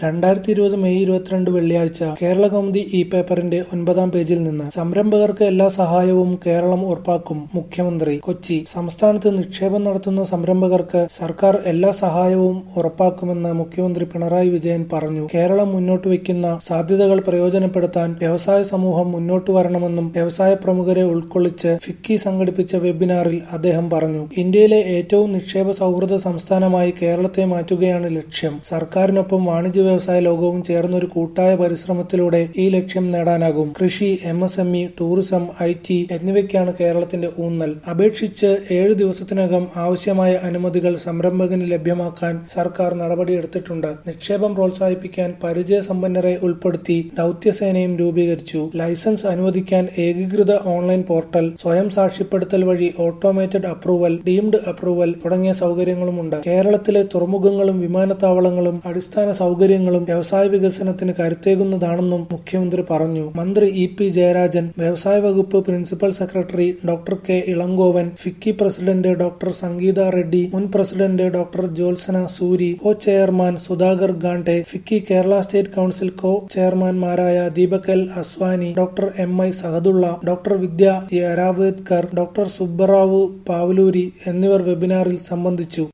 രണ്ടായിരത്തി ഇരുപത് മെയ് ഇരുപത്തിരണ്ട് വെള്ളിയാഴ്ച കേരള കൗമുദി ഇ പേപ്പറിന്റെ ഒൻപതാം പേജിൽ നിന്ന് സംരംഭകർക്ക് എല്ലാ സഹായവും കേരളം ഉറപ്പാക്കും മുഖ്യമന്ത്രി കൊച്ചി സംസ്ഥാനത്ത് നിക്ഷേപം നടത്തുന്ന സംരംഭകർക്ക് സർക്കാർ എല്ലാ സഹായവും ഉറപ്പാക്കുമെന്ന് മുഖ്യമന്ത്രി പിണറായി വിജയൻ പറഞ്ഞു കേരളം മുന്നോട്ട് വയ്ക്കുന്ന സാധ്യതകൾ പ്രയോജനപ്പെടുത്താൻ വ്യവസായ സമൂഹം മുന്നോട്ട് വരണമെന്നും വ്യവസായ പ്രമുഖരെ ഉൾക്കൊള്ളിച്ച് ഫിക്കി സംഘടിപ്പിച്ച വെബിനാറിൽ അദ്ദേഹം പറഞ്ഞു ഇന്ത്യയിലെ ഏറ്റവും നിക്ഷേപ സൗഹൃദ സംസ്ഥാനമായി കേരളത്തെ മാറ്റുകയാണ് ലക്ഷ്യം സർക്കാരിനൊപ്പം വാണിജ്യ വ്യവസായ ലോകവും ചേർന്ന ഒരു കൂട്ടായ പരിശ്രമത്തിലൂടെ ഈ ലക്ഷ്യം നേടാനാകും കൃഷി M S M E tourism I T എന്നിവയ്ക്കാണ് കേരളത്തിന്റെ ഊന്നൽ അപേക്ഷിച്ച് ഏഴ് ദിവസത്തിനകം ആവശ്യമായ അനുമതികൾ സംരംഭകന് ലഭ്യമാക്കാൻ സർക്കാർ നടപടിയെടുത്തിട്ടുണ്ട് നിക്ഷേപം പ്രോത്സാഹിപ്പിക്കാൻ പരിചയസമ്പന്നരെ ഉൾപ്പെടുത്തി ദൌത്യസേനയും രൂപീകരിച്ചു ലൈസൻസ് അനുവദിക്കാൻ ഏകീകൃത ഓൺലൈൻ പോർട്ടൽ സ്വയം സാക്ഷ്യപ്പെടുത്തൽ വഴി ഓട്ടോമേറ്റഡ് അപ്രൂവൽ ഡീംഡ് അപ്രൂവൽ തുടങ്ങിയ സൗകര്യങ്ങളുമുണ്ട് കേരളത്തിലെ തുറമുഖങ്ങളും വിമാനത്താവളങ്ങളും അടിസ്ഥാന സൗകര്യങ്ങളും വ്യവസായ വികസനത്തിന് കരുത്തേകുന്നതാണെന്നും മുഖ്യമന്ത്രി പറഞ്ഞു മന്ത്രി ഇ പി ജയരാജൻ വ്യവസായ വകുപ്പ് principal secretary doctor K Elangovan FICCI president doctor Sangeetha Reddy മുൻ president doctor Jyotsna Suri co chairman Sudhakar Gande FICCI Kerala state council co ചെയർമാൻമാരായ Deepak L Aswani doctor M I Sahadulla doctor Vidya Yaravedkar doctor Subbarao Pavaloori എന്നിവർ വെബിനാറിൽ സംബന്ധിച്ചു